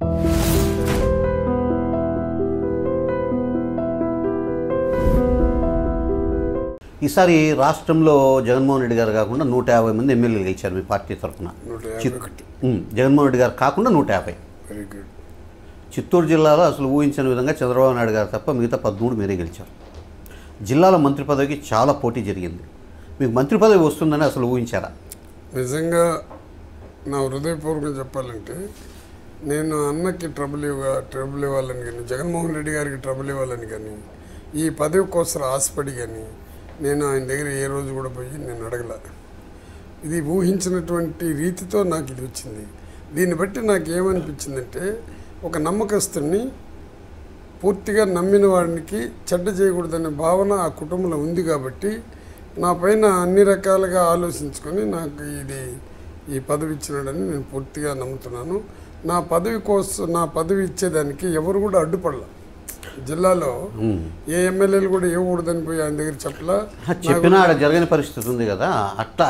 ఈసారి రాష్ట్రంలో జగన్మోహన్ రెడ్డి గారు కాకుండా నూట యాభై మంది ఎమ్మెల్యేలు గెలిచారు మీ పార్టీ తరఫున నూట యాభై ఒకటి జగన్మోహన్ రెడ్డి గారు కాకుండా నూట యాభై వెరీ గుడ్ చిత్తూరు జిల్లాలో అసలు ఊహించని విధంగా చంద్రబాబు నాయుడు గారు తప్ప మిగతా పదమూడు మీరే గెలిచారు జిల్లాలో మంత్రి పదవికి చాలా పోటీ జరిగింది మీకు మంత్రి పదవి వస్తుందని అసలు ఊహించారా నిజంగా నా హృదయపూర్వకంగా చెప్పాలంటే నేను అన్నకి ట్రబుల్ ఇవ్వ ట్రబుల్ ఇవ్వాలని కానీ జగన్మోహన్ రెడ్డి గారికి ట్రబుల్ ఇవ్వాలని కానీ ఈ పదవి కోసం ఆశపడి కానీ నేను ఆయన దగ్గర ఏ రోజు కూడా పోయి నేను అడగల ఇది ఊహించినటువంటి రీతితో నాకు ఇది వచ్చింది దీన్ని బట్టి నాకు ఏమనిపించిందంటే ఒక నమ్మకస్తుని పూర్తిగా నమ్మిన వాడికి చెడ్డ చేయకూడదనే భావన ఆ కుటుంబంలో ఉంది కాబట్టి నా పైన అన్ని రకాలుగా ఆలోచించుకొని నాకు ఇది ఈ పదవి ఇచ్చినాడని నేను పూర్తిగా నమ్ముతున్నాను నా పదవి కోసం నా పదవి ఇచ్చేదానికి ఎవరు కూడా అడ్డుపడల జిల్లాలో ఏ ఎమ్మెల్యేలు కూడా ఇవ్వకూడదని పోయి ఆయన దగ్గర చెప్పలా చెప్పినా ఆడ జరగని పరిస్థితి ఉంది కదా అట్లా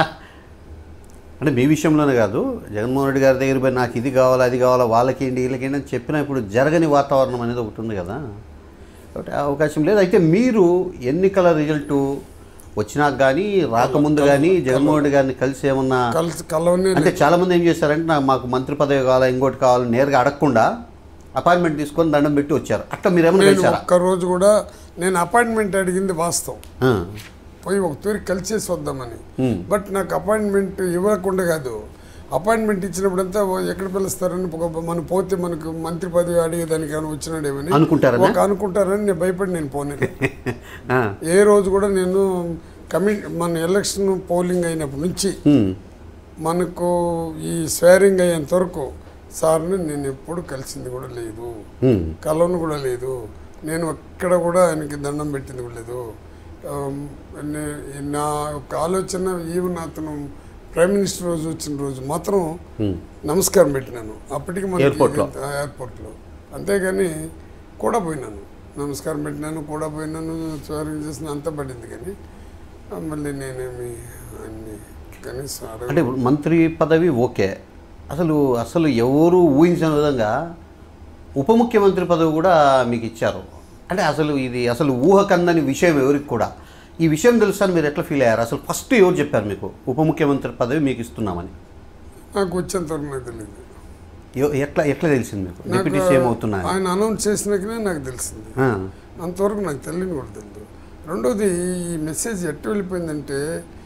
అంటే మీ విషయంలోనే కాదు జగన్మోహన్ రెడ్డి గారి దగ్గర పోయి నాకు ఇది కావాలా అది కావాలా వాళ్ళకేంటి వీళ్ళకేంటి అని చెప్పినా ఇప్పుడు జరగని వాతావరణం అనేది ఒకటి ఉంది కదా కాబట్టి ఆ అవకాశం లేదు అయితే మీరు ఎన్నికల రిజల్ట్ వచ్చినాక కానీ రాకముందు కానీ జగన్మోహన్ రెడ్డి గారిని కలిసి ఏమన్నా కలిసి కలవనే అంటే చాలామంది ఏం చేశారంటే నాకు మాకు మంత్రి పదవి కావాలా ఇంకోటి కావాలి నేరుగా అడగకుండా అపాయింట్మెంట్ తీసుకొని దండం పెట్టి వచ్చారు అట్లా మీరు ఏమైనా నేను కలిసారా ఒక్క రోజు కూడా నేను అపాయింట్మెంట్ అడిగింది వాస్తవం ఆ. పోయి ఒక తూరి కలిసేసి వద్దామని Hmm. బట్ నాకు అపాయింట్మెంట్ ఇవ్వకుండా కాదు అపాయింట్మెంట్ ఇచ్చినప్పుడంతా ఓ ఎక్కడ పిలుస్తారని ఒక మనం పోతే మనకు మంత్రి పదవి అడిగేదానికి ఏమైనా వచ్చినాడేమని అనుకుంటారనా? ఒక అనుకుంటారని నేను భయపడి నేను పోలేదు ఆ. ఏ రోజు కూడా నేను కమి మన ఎలక్షన్ పోలింగ్ అయినప్పటి నుంచి ఉమ్. మనకు ఈ స్వేరింగ్ అయ్యేంత వరకు సార్ని నేను ఎప్పుడు కలిసింది కూడా లేదు ఉమ్. కలవను కూడా లేదు నేను ఎక్కడ కూడా ఆయనకి దండం పెట్టింది కూడా లేదు ఆమ్, నే- నా యొక్క ఆలోచన ఈవెన్ అతను ప్రైమ్ మినిస్టర్ రోజు వచ్చిన రోజు మాత్రం ఉమ్. నమస్కారం పెట్టినాను అప్పటికి మనకి Airport లో. ఆ, ఎయిర్పోర్ట్లో అంతేగాని కూడా పోయినాను నమస్కారం పెట్టినాను కూడా పోయినాను స్వారింగ్ చేసిన అంతా పడింది కానీ ఆ, మళ్ళీ నేనేమి అన్ని కనీసం అడగ అంటే ఇప్పుడు మంత్రి పదవి ఓకే అసలు అసలు ఎవరు ఊహించిన విధంగా ఉప ముఖ్యమంత్రి పదవి కూడా మీకు ఇచ్చారు అంటే అసలు ఇది అసలు ఊహకందని విషయం ఎవరికి కూడా ఈ విషయం తెలుసని మీరు ఎట్లా ఫీల్ అయ్యారు అసలు ఫస్ట్ ఎవరు చెప్పారు మీకు ఉప ముఖ్యమంత్రి పదవి మీకు ఇస్తున్నామని నాకు వచ్చేంత వరకు నాకు తెలియదు ఎ- ఎట్లా ఎట్లా తెలిసింది మీకు నాకు డిప్యూటీ సీఎం అవుతున్నా ఆయన అనౌన్స్ చేసినాకనే నాకు తెలిసింది అంతవరకు నాకు తెలియని కూడా తెలియదు రెండోది ఈ మెసేజ్ ఎట్టు వెళ్ళిపోయిందంటే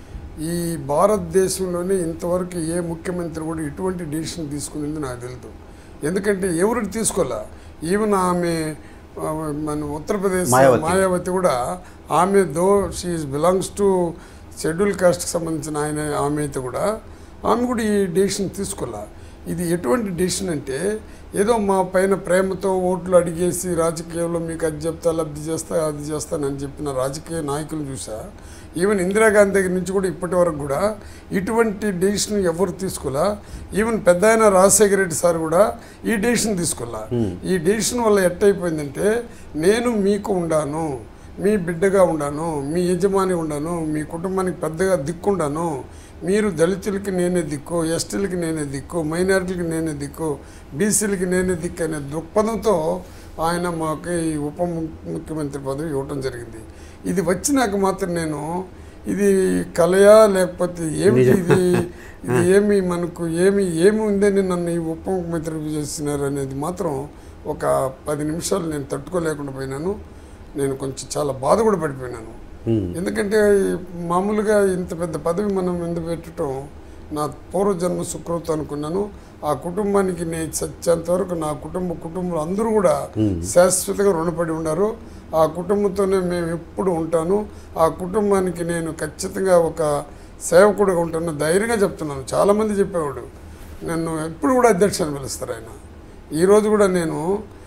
ఈ భారతదేశంలోనే ఇంతవరకు ఏ ముఖ్యమంత్రి కూడా ఇటువంటి డిసిషన్ తీసుకునేది నాకు తెలియదు ఎందుకంటే ఎవరికి తీసుకోలే ఈవెన్ ఆమె ఆ, మన ఉత్తరప్రదేశ్ మాయావతి. మాయావతి కూడా ఆమె though she belongs to scheduled కాస్ట్కి సంబంధించిన ఆయన ఆమె అయితే కూడా ఆమె కూడా ఈ డెసిషన్ తీసుకోలే ఇది ఎటువంటి డెసిషన్ అంటే ఏదో మా పైన ప్రేమతో ఓట్లు అడిగేసి రాజకీయంలో మీకు అది చెప్తా లబ్ధి చేస్తా అది చేస్తానని చెప్పిన రాజకీయ నాయకులు చూసా ఈవెన్ ఇందిరాగాంధీ దగ్గర నుంచి కూడా ఇప్పటి వరకు కూడా ఇటువంటి డెసిషన్ ఎవరు తీసుకోలే ఈవెన్ పెద్ద ఆయన రాజశేఖర రెడ్డి సార్ కూడా ఈ డెసిషన్ తీసుకోలే ఈ డెసిషన్ వల్ల ఎట్టయిపోయిందంటే నేను మీకు ఉండాను మీ బిడ్డగా ఉండాను మీ యజమాని ఉండాను మీ కుటుంబానికి పెద్దగా దిక్కుండాను మీరు దళితులకి నేనే దిక్కు ఎస్టీలకి నేనే దిక్కు మైనారిటీలకి నేనే దిక్కు బీసీలకి నేనే దిక్కు అనే దృక్పథంతో ఆయన మాకు ఈ ఉప ము- ముఖ్యమంత్రి పదవి ఇవ్వటం జరిగింది ఇది వచ్చినాక మాత్రం నేను ఇది కలయా లేకపోతే ఏమిటి ఇది ఇది ఏమి మనకు ఏమి ఏమి ఉందని నన్ను ఈ ఉప ముఖ్యమంత్రి చేస్తున్నారు అనేది మాత్రం ఒక పది నిమిషాలు నేను తట్టుకోలేకుండా పోయినాను నేను కొంచెం చాలా బాధ కూడా పడిపోయినాను ఎందుకంటే మామూలుగా ఇంత పెద్ద పదవి మనం ఎందుకు పెట్టడం నా పూర్వజన్మ సుకృతం అనుకున్నాను ఆ కుటుంబానికి నేను చచ్చేంత వరకు నా కుటుంబ కుటుంబం అందరూ కూడా శాశ్వతంగా రుణపడి ఉన్నారు ఆ కుటుంబంతోనే మేము ఎప్పుడు ఉంటాను ఆ కుటుంబానికి నేను ఖచ్చితంగా ఒక సేవకుడిగా ఉంటాను ధైర్యంగా చెప్తున్నాను చాలామంది చెప్పేవాడు నన్ను ఎప్పుడు కూడా అధ్యక్ష అని పిలుస్తారు ఆయన ఈరోజు కూడా నేను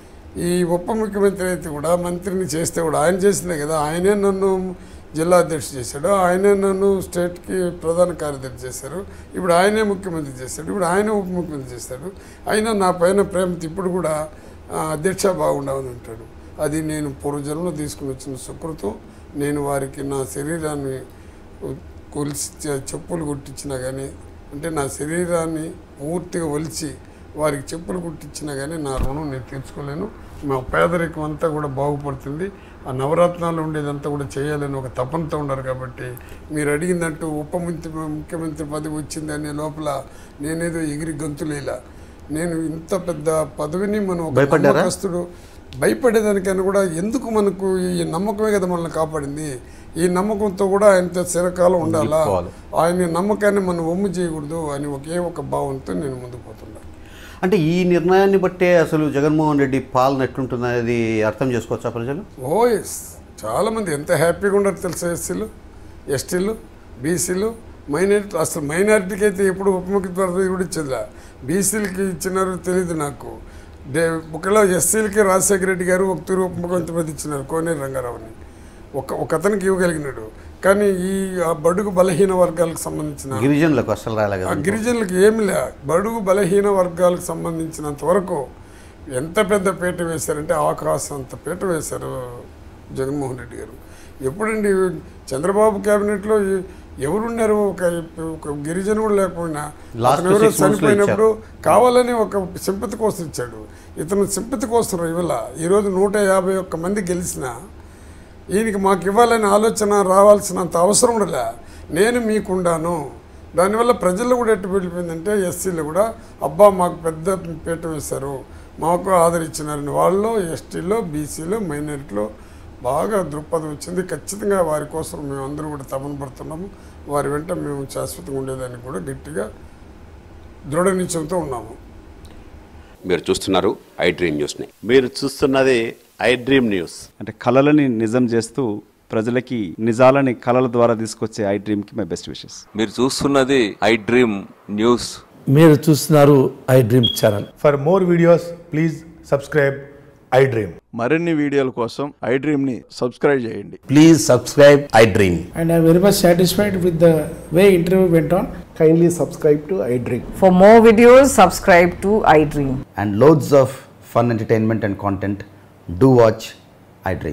ఈ ఉప ముఖ్యమంత్రి అయితే కూడా మంత్రిని చేస్తే కూడా ఆయన చేసిందే కదా ఆయనే నన్ను జిల్లా అధ్యక్షుడు చేశాడు ఆయనే నన్ను స్టేట్కి ప్రధాన కార్యదర్శి చేశారు ఇప్పుడు ఆయనే ముఖ్యమంత్రి చేశాడు ఇప్పుడు ఆయనే ఉప ముఖ్యమంత్రి చేశాడు అయినా నా పైన ప్రేమతో ఇప్పుడు కూడా "ఆ, అధ్యక్ష బాగుండవని అంటాడు అది నేను పూర్వజన్మలో తీసుకుని వచ్చిన సుకృతం నేను వారికి నా శరీరాన్ని కొలిసి చె- చెప్పులు కుట్టించినా కానీ అంటే నా శరీరాన్ని పూర్తిగా ఒలిచి వారికి చెప్పులు కుట్టించినా కానీ నా రుణం నేను తీర్చుకోలేను మా పేదరికం అంతా కూడా బాగుపడుతుంది ఆ నవరత్నాలు ఉండేదంతా కూడా చేయాలని ఒక తపనతో ఉన్నారు కాబట్టి మీరు అడిగిందంటూ ఉప ముఖ్య ముఖ్యమంత్రి పదవి వచ్చింది అనే లోపల నేనేదో ఎగిరి గంతులేలా నేను ఇంత పెద్ద పదవిని మనం ఒక భయపడ్డారా? నమ్మకస్తుడు భయపడేదానికైనా కూడా ఎందుకు మనకు ఈ నమ్మకమే కదా మనల్ని కాపాడింది ఈ నమ్మకంతో కూడా ఆయనతో చిరకాలం ఉండాలా నిలుపుకోవాలి. ఆయన నమ్మకాన్ని మనం ఒమ్ము చేయకూడదు అని ఒకే ఒక భావంతో నేను ముందుకు పోతున్నాను అంటే ఈ నిర్ణయాన్ని బట్టే అసలు జగన్మోహన్ రెడ్డి పాలన ఎట్లుంటున్నది అర్థం చేసుకోవచ్చా ప్రజలు ఓ ఎస్ చాలామంది ఎంత హ్యాపీగా ఉండరు తెలుసా ఎస్సీలు ఎస్టీలు బీసీలు మైనారిటీ అసలు మైనారిటీకి అయితే ఎప్పుడు ఉప ముఖ్యమంత్రి కూడా ఇచ్చేదిలా బీసీలకి ఇచ్చినారో తెలియదు నాకు డే ఒకవేళ ఎస్సీలకి రాజశేఖర రెడ్డి గారు ఒక తూరు ఉప ముఖ్యమంత్రి పదవి ఇచ్చినారు కోనేరు రంగారావుని ఒక ఒక అతనికి ఇవ్వగలిగినాడు కానీ ఈ ఆ బడుగు బలహీన వర్గాలకు సంబంధించిన గిరిజనులకు అసలు రాలే ఆ కదా గిరిజనులకు ఏమి లే బడుగు బలహీన వర్గాలకు సంబంధించినంత వరకు ఎంత పెద్ద పీట వేశారంటే ఆకాశం అంత పీట వేశారు జగన్మోహన్ రెడ్డి గారు ఎప్పుడండి చంద్రబాబు క్యాబినెట్లో ఎ- ఎవరున్నారు ఒక ఒక గిరిజన కూడా లేకపోయినా Last అతను ఎవరో six months లో చనిపోయినప్పుడు కావాలని ఒక సింపతి కోసం ఇచ్చాడు ఇతను సింపతి కోసం ఇవ్వాల ఈరోజు నూట యాభై ఒక్క మంది గెలిచినా ఈయనకి మాకు ఇవ్వాలనే ఆలోచన రావాల్సినంత అవసరం ఉండలే నేను మీకుండాను దానివల్ల ప్రజల్లో కూడా ఎట్టు వెళ్ళిపోయిందంటే ఎస్సీలు కూడా అబ్బా మాకు పెద్ద పీట వేశారు మాకు ఆదరించినారని వాళ్ళు ఎస్టీలో బీసీలో మైనారిటీలో బాగా దృక్పథం వచ్చింది ఖచ్చితంగా వారి కోసం మేము అందరూ కూడా తపన పడుతున్నాము వారి వెంట మేము శాశ్వతంగా ఉండేదానికి కూడా గట్టిగా దృఢ నిశ్చయంతో ఉన్నాము మీరు చూస్తున్నారు ఐ డ్రీమ్ న్యూస్ని మీరు చూస్తున్నది ఐ డ్రీమ్ న్యూస్ అంటే కళలని నిజం చేస్తూ ప్రజలకి నిజాలని కళల ద్వారా తీసుకొచ్చే ఐ డ్రీమ్కి మై బెస్ట్ విషెస్ మీరు చూస్తున్నది ఐ డ్రీమ్ న్యూస్ మీరు చూస్తున్నారు iDream channel For more videos, please subscribe iDream. మరిన్ని వీడియోల కోసం ఐ డ్రీమ్ని సబ్స్క్రైబ్ చేయండి please subscribe iDream and I'm very much satisfied with the way interview went on. Kindly subscribe to iDream. For more videos, subscribe to iDream. And loads of fun entertainment and content do watch I dream